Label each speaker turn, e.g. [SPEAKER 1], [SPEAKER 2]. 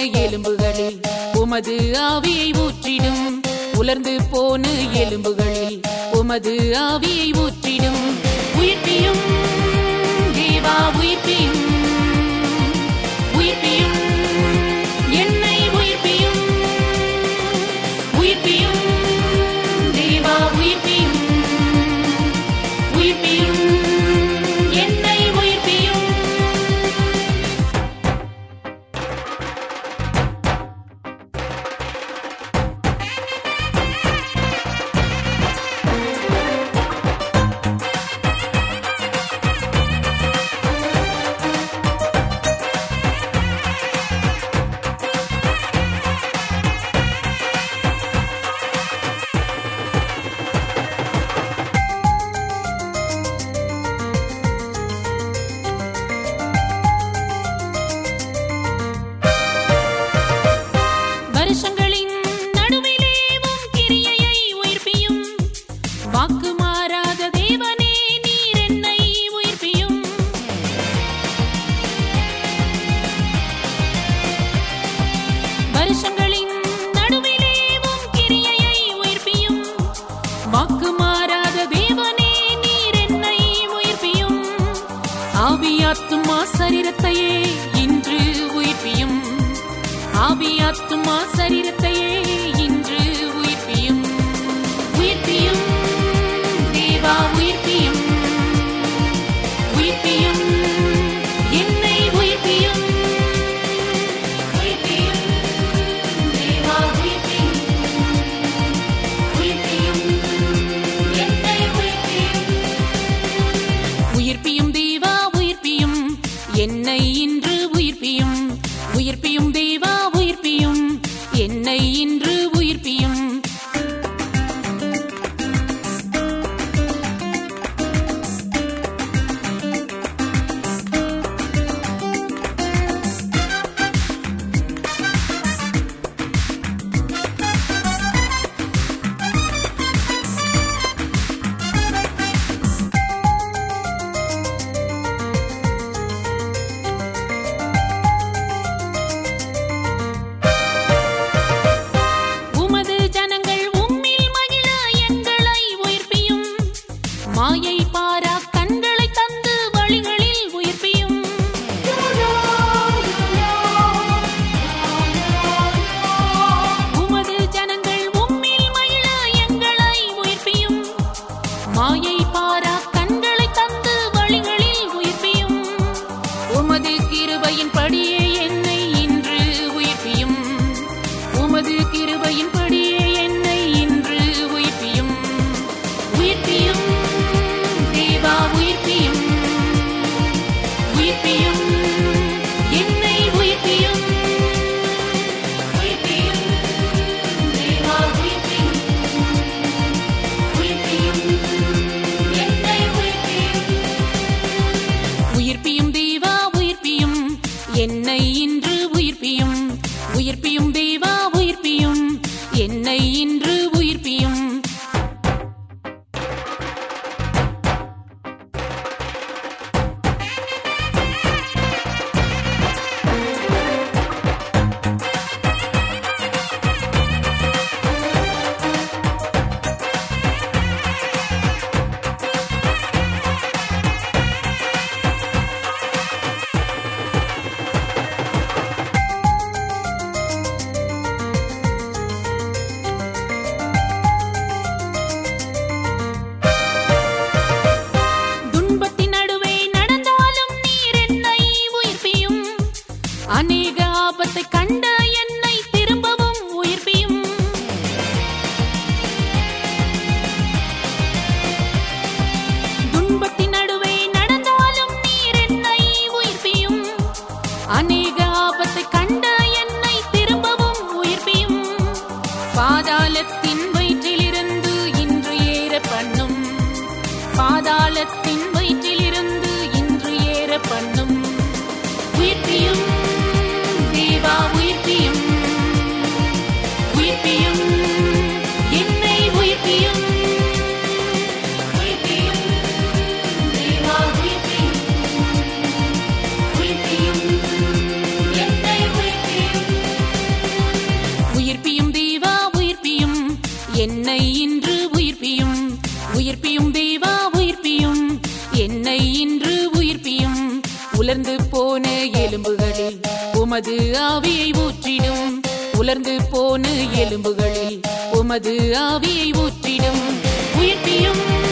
[SPEAKER 1] எலும்புகளில் உமது ஆவியை ஊற்றிடும் உலர்ந்து போன எலும்புகளில் உமது ஆவியை ஊற்றிடும் உயிர்ப்பியும் தேவா உயிர்ப்பியும் உயிர்ப்பியும் என்னை உயிர்ப்பியும் உயிர்ப்பியும் தேவா உயிர்ப்பியும் உயிர்ப்பியும் என்னை உயிர்ப்பியும் வருஷங்களின் நடுவிலே உம் கிரியையை உயிர்ப்பியும் வாக்கு மாறாத தேவனே நீர் என்னை உயிர்ப்பியும் வருஷங்களின் நடுவிலே உம் கிரியையை உயிர்ப்பியும் வாக்கு மாறாத தேவனே நீர் என்னை உயிர்ப்பியும் ஆவியாத்துமா சரீரத்தையே இன்று உயிர்ப்பியும் ஆவியாத்துமா சரீரத்தையே இன்று உயிர்ப்பியும் உயிர்ப்பியும் தேவா உயிர்ப்பியும் உயிர்ப்பியும் என்னை உயிர்ப்பியும் உயிர்ப்பியும் தேவா உயிர்ப்பியும் உயிர்ப்பியும் என்னை உயிர்ப்பியும் உயிர்ப்பியும் தேவா உயிர்ப்பியும் என்னை இன்று உயிர்ப்பியும் உயிர்ப்பியும் தேவா உயிர்ப்பியும் என்னை இன்று உயிர்ப்பியும் உமது ஜனங்கள் உமது ஆவியை ஊற்றிடும் உலர்ந்து போன எலும்புகளில் உமது ஆவியை ஊற்றிடும் உயிர்ப்பியும்